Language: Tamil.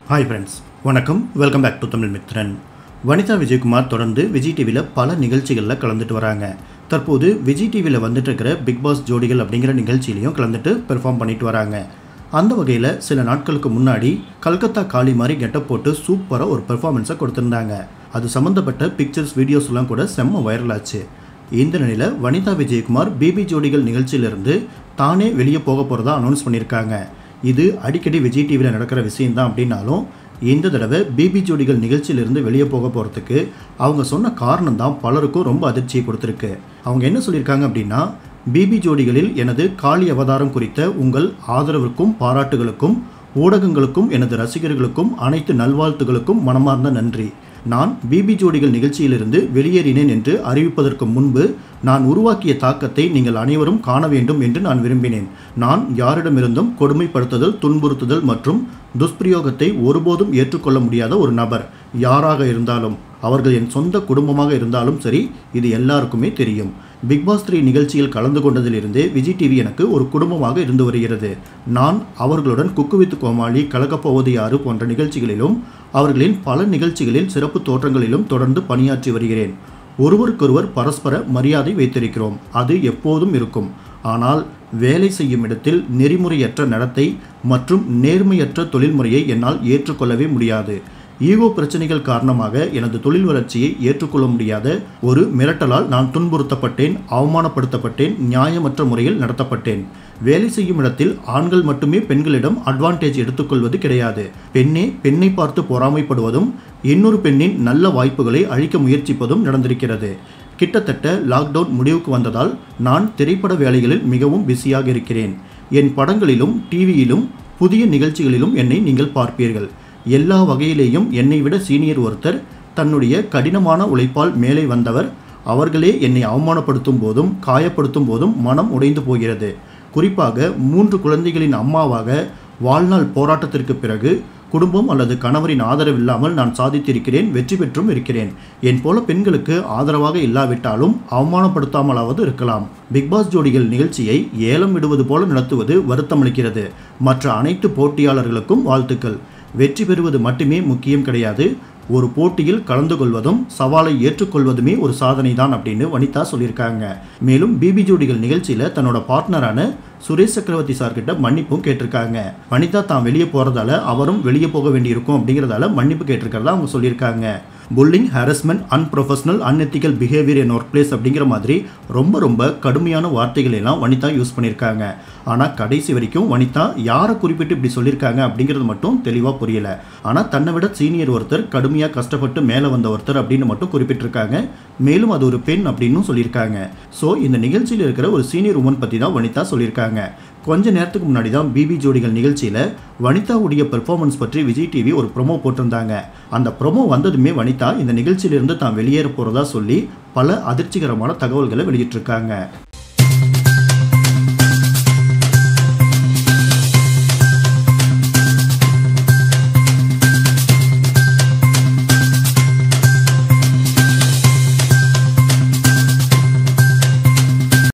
ஹாய் ஃப்ரெண்ட்ஸ் வணக்கம் welcome back to Tamil Mithran Vanitha Vijayakumar தொடர்ந்து விஜய் டிவியில் பல நிகழ்ச்சிகளில் கலந்துட்டு வராங்க தற்போது விஜய் டிவியில் வந்துட்டு இருக்கிற பிக் பாஸ் ஜோடிகள் அப்படிங்கிற நிகழ்ச்சியிலையும் கலந்துட்டு பெர்ஃபார்ம் பண்ணிட்டு வராங்க அந்த வகையில் சில நாட்களுக்கு முன்னாடி கல்கத்தா காளி மாதிரி கெட்டப் போட்டு சூப்பராக ஒரு பெர்ஃபார்மன்ஸை கொடுத்துருந்தாங்க அது சம்மந்தப்பட்ட பிக்சர்ஸ் வீடியோஸ்லாம் கூட செம்ம வைரல் ஆச்சு இந்த நிலையில் வனிதா விஜயகுமார் பிபி ஜோடிகள் நிகழ்ச்சியிலிருந்து தானே வெளியே போக போகிறதா அனௌன்ஸ் பண்ணியிருக்காங்க இது அடிக்கடி விஜய் டிவியில் நடக்கிற விஷயம்தான் அப்படின்னாலும் இந்த தடவை பிபி ஜோடிகள் நிகழ்ச்சியிலிருந்து வெளியே போக போகிறதுக்கு அவங்க சொன்ன காரணம் தான் பலருக்கும் ரொம்ப அதிர்ச்சியை கொடுத்துருக்கு அவங்க என்ன சொல்லியிருக்காங்க அப்படின்னா பிபி ஜோடிகளில் எனது காளி அவதாரம் குறித்த உங்கள் ஆதரவிற்கும் பாராட்டுகளுக்கும் ஊடகங்களுக்கும் எனது ரசிகர்களுக்கும் அனைத்து நல்வாழ்த்துகளுக்கும் மனமார்ந்த நன்றி நான் பிபி ஜோடிகள் நிகழ்ச்சியிலிருந்து வெளியேறினேன் என்று அறிவிப்பதற்கு முன்பு நான் உருவாக்கிய தாக்கத்தை நீங்கள் அனைவரும் காண வேண்டும் என்று நான் விரும்பினேன் நான் யாரிடமிருந்தும் கொடுமைப்படுத்துதல் துன்புறுத்துதல் மற்றும் துஷ்பிரயோகத்தை ஒருபோதும் ஏற்றுக்கொள்ள முடியாத ஒரு நபர் யாராக இருந்தாலும் அவர்கள் என் சொந்த குடும்பமாக இருந்தாலும் சரி இது எல்லாருக்குமே தெரியும் பிக் பாஸ் த்ரீ நிகழ்ச்சியில் கலந்து கொண்டதிலிருந்தே விஜய் டிவி எனக்கு ஒரு குடும்பமாக இருந்து வருகிறது நான் அவர்களுடன் குக்கு வித் கோமாளி கலக்கப்போவது யாரு போன்ற நிகழ்ச்சிகளிலும் அவர்களின் பல நிகழ்ச்சிகளில் சிறப்பு தோற்றங்களிலும் தொடர்ந்து பணியாற்றி வருகிறேன் ஒருவருக்கொருவர் பரஸ்பர மரியாதை வைத்திருக்கிறோம் அது எப்போதும் இருக்கும் ஆனால் வேலை செய்யும் இடத்தில் நெறிமுறையற்ற நடத்தை மற்றும் நேர்மையற்ற தொழில்முறையை என்னால் ஏற்றுக்கொள்ளவே முடியாது ஈகோ பிரச்சனைகள் காரணமாக எனது தொழில் வளர்ச்சியை ஏற்றுக்கொள்ள முடியாத ஒரு மிரட்டலால் நான் துன்புறுத்தப்பட்டேன் அவமானப்படுத்தப்பட்டேன் நியாயமற்ற முறையில் நடத்தப்பட்டேன் வேலை செய்யும் இடத்தில் ஆண்கள் மட்டுமே பெண்களிடம் அட்வான்டேஜ் எடுத்துக்கொள்வது கிடையாது பெண்ணே பெண்ணை பார்த்து பொறாமைப்படுவதும் இன்னொரு பெண்ணின் நல்ல வாய்ப்புகளை அழிக்க முயற்சிப்பதும் நடந்திருக்கிறது கிட்டத்தட்ட லாக்டவுன் முடிவுக்கு வந்ததால் நான் திரைப்பட வேலைகளில் மிகவும் பிஸியாக இருக்கிறேன் என் படங்களிலும் டிவியிலும் புதிய நிகழ்ச்சிகளிலும் என்னை நீங்கள் பார்ப்பீர்கள் எல்லா வகையிலேயும் என்னை விட சீனியர் ஒருத்தர் தன்னுடைய கடினமான உழைப்பால் மேலே வந்தவர் அவர்களே என்னை அவமானப்படுத்தும் போதும் காயப்படுத்தும் போதும் மனம் உடைந்து போகிறது குறிப்பாக மூன்று குழந்தைகளின் அம்மாவாக வாழ்நாள் போராட்டத்திற்கு பிறகு குடும்பம் அல்லது கணவரின் ஆதரவில்லாமல் நான் சாதித்திருக்கிறேன் வெற்றி பெற்றும் இருக்கிறேன் என் போல பெண்களுக்கு ஆதரவாக இல்லாவிட்டாலும் அவமானப்படுத்தாமலாவது இருக்கலாம் பிக்பாஸ் ஜோடிகள் நிகழ்ச்சியை ஏலம் விடுவது போல நடத்துவது வருத்தமளிக்கிறது மற்ற அனைத்து போட்டியாளர்களுக்கும் வாழ்த்துக்கள் வெற்றி பெறுவது மட்டுமே முக்கியம் கிடையாது ஒரு போட்டியில் கலந்து கொள்வதும் சவாலை ஏற்றுக்கொள்வதுமே ஒரு சாதனை தான் அப்படின்னு வனிதா சொல்லியிருக்காங்க மேலும் பிபி ஜோடிகள் நிகழ்ச்சியில் தன்னோட பார்ட்னரான சுரேஷ் சக்கரவர்த்தி சார்கிட்ட மன்னிப்பும் கேட்டிருக்காங்க வனிதா தான் வெளியே போகிறதால அவரும் வெளியே போக வேண்டியிருக்கும் அப்படிங்கிறதால மன்னிப்பு கேட்டிருக்கிறதா அவங்க சொல்லியிருக்காங்க bullying harassment unprofessional unethical behaviour in workplace அப்படிங்கிற மாதிரி ரொம்ப ரொம்ப கடுமையான வார்த்தைகள் எல்லாம் வனிதா யூஸ் பண்ணியிருக்காங்க ஆனால் கடைசி வரைக்கும் வனிதா யாரை குறிப்பிட்டு இப்படி சொல்லியிருக்காங்க அப்படிங்கிறது மட்டும் தெளிவாக புரியல ஆனால் தன்னை விட சீனியர் ஒருத்தர் கடுமையாக கஷ்டப்பட்டு மேலே வந்த ஒருத்தர் அப்படின்னு மட்டும் குறிப்பிட்டிருக்காங்க மேலும் அது ஒரு பெண் அப்படின்னு சொல்லியிருக்காங்க ஸோ இந்த நிகழ்ச்சியில் இருக்கிற ஒரு சீனியர் உமன் பற்றி தான் வனிதா சொல்லியிருக்காங்க கொஞ்ச நேரத்துக்கு முன்னாடி தான் பிபி ஜோடிகள் நிகழ்ச்சியில் வனிதாவுடைய பெர்ஃபார்மன்ஸ் பற்றி விஜய் டிவி ஒரு ப்ரொமோ போட்டிருந்தாங்க அந்த ப்ரொமோ வந்ததுமே வனிதா இந்த நிகழ்ச்சியிலிருந்து தான் வெளியேற போகிறதா சொல்லி பல அதிர்ச்சிகரமான தகவல்களை வெளியிட்டிருக்காங்க